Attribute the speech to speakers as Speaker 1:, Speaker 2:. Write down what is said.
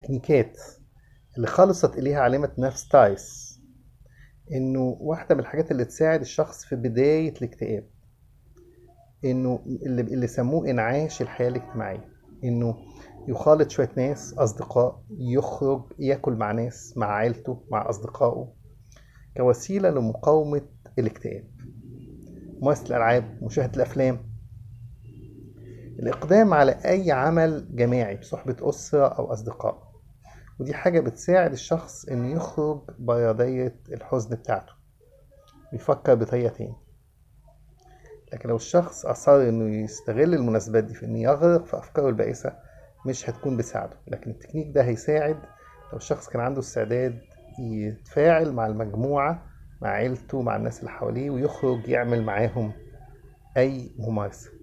Speaker 1: التكنيكات اللي خلصت إليها عالمة نفس تايس إنه واحدة من الحاجات اللي تساعد الشخص في بداية الاكتئاب إنه اللي, اللي سموه إنعاش الحياة الاجتماعية إنه يخالط شوية ناس أصدقاء يخرج ياكل مع ناس مع عيلته مع أصدقائه كوسيلة لمقاومة الاكتئاب ممارسة الألعاب مشاهدة الأفلام الإقدام على أي عمل جماعي بصحبة أسرة أو أصدقاء ودي حاجة بتساعد الشخص إنه يخرج برا دايرة الحزن بتاعته ويفكر بطريقة تاني لكن لو الشخص أصر إنه يستغل المناسبات دي في إنه يغرق في أفكاره البائسة مش هتكون بتساعده لكن التكنيك ده هيساعد لو الشخص كان عنده استعداد يتفاعل مع المجموعة مع عيلته مع الناس اللي حواليه ويخرج يعمل معاهم أي ممارسة